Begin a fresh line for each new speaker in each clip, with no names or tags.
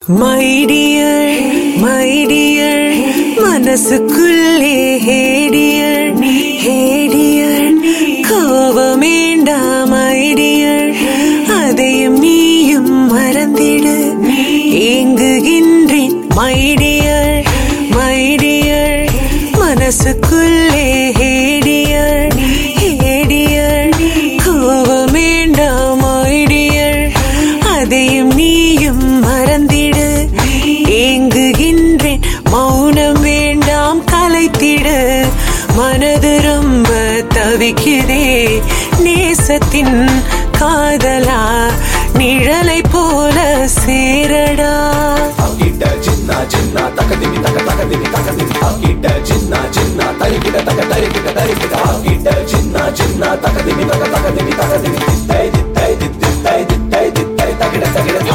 my dear my dear மனசுக்குள்ளே hey dear ஹேடியர் கோபமேண்டா my dear அதையும் நீயும் மறந்திடு ஏங்குகின்றேன் மை டியர் மை டியர் மனசுக்குள்ளே ஹேடியர் ஹேடியர் கோபமேண்டா மை டியர் அதையும் நீயும் மறந்திடு ஏங்குகின்றேன் மௌனம் வேண்டாம் கலைத்திடு மனது ரொம்ப தவிக்குதே நேசத்தின் காதலா நிழலை போல சேரடா
கிட்ட சின்ன சின்ன தகதிமி தக தகதிமி தகதிமி கிட்ட சின்ன சின்ன தரிக்கிட தக தரிக்கிட தரிக்கிட கிட்ட சின்ன சின்ன தகதிமி தக தகதிமி தகதிமி தித்தை தித்தை தித்தை தித்தை தித்தை தகிட தகிட தா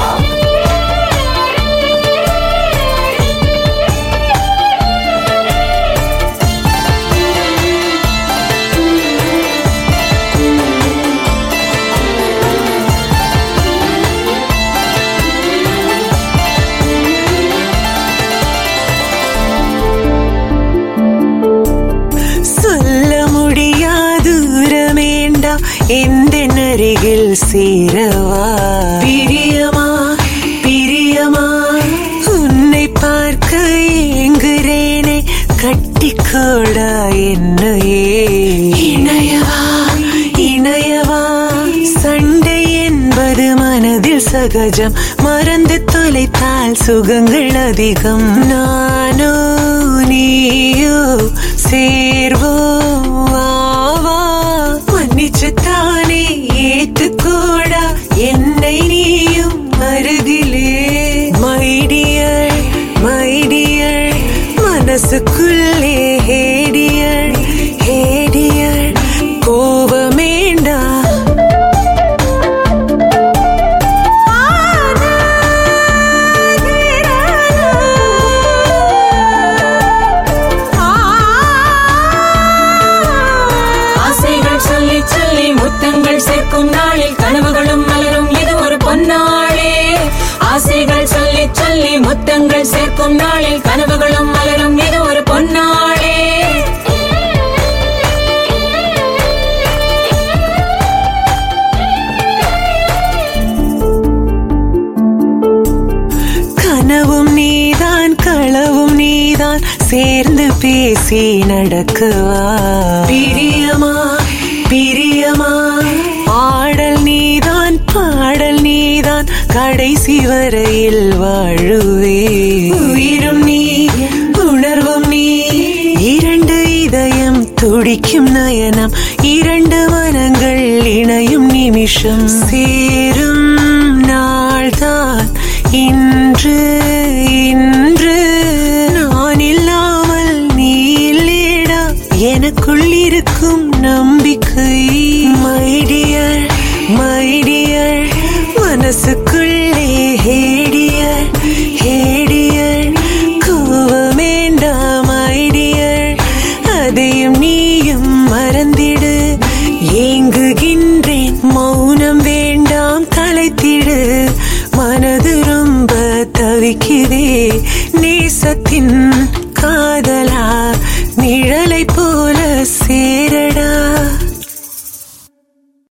சொல்ல முடியாது தூரமேண்டா எந்த அருகில் சேரவா பிரியமா பிரியமா உன்னை பார்க்க ஏங்குறேனே கட்டிக்கோடா என்னையே இணையவா இணையவா சண்டை என்பது மனதில் சகஜம் மறந்து தொலைத்தால் சுகங்கள் அதிகம் நானோ நீயோ சேர்வோ வாவா மன்னிச்சு தானே ஏத்துக்கூடா என்னை நீயும் அருகிலே மைடியர் மைடியர் மனசுக்குள்ளே ஹேடியர் ஹேடியர் கோபமேண்டா
ஆசைகள் சொல்லி சொல்லி முத்தங்கள் சேர்க்கும் நாளில் கனவுகளும் மலரும் இது ஒரு பொன்னாளே ஆசைகள் சொல்லி சொல்லி முத்தங்கள் சேர்க்கும் நாளில் கனவுகளும் மலரும் இது ஒரு பொன்னாளே
கனவும் நீதான் களவும் நீதான் சேர்ந்து பேசி நடக்கவா பிரியமா பிரியமா ஆடல் நீதான் பாடல் நீதான் கடைசி வரையில் வாழுவே உயிரும் நீ உணர்வும் நீ இரண்டு இதயம் துடிக்கும் நயனம் இரண்டு மனங்கள் இணையும் நிமிஷம் சேரும் நாள்தான் இன்று இன்று நான் இல்லாமல் நீ இல்லேடா எனக்குள் இருக்கும் நம்பிக்கை மைடியர் மைடியர் மனசுக்குள்ளே ஹேடியர் ஹேடியர் கோவமேண்டா மைடியர் அதையும் நீயும் மறந்திடு ஏங்குகின்றேன் மௌனம் வேண்டாம் கலைத்திடு மனது ரொம்ப தவிக்குதே நேசத்தின்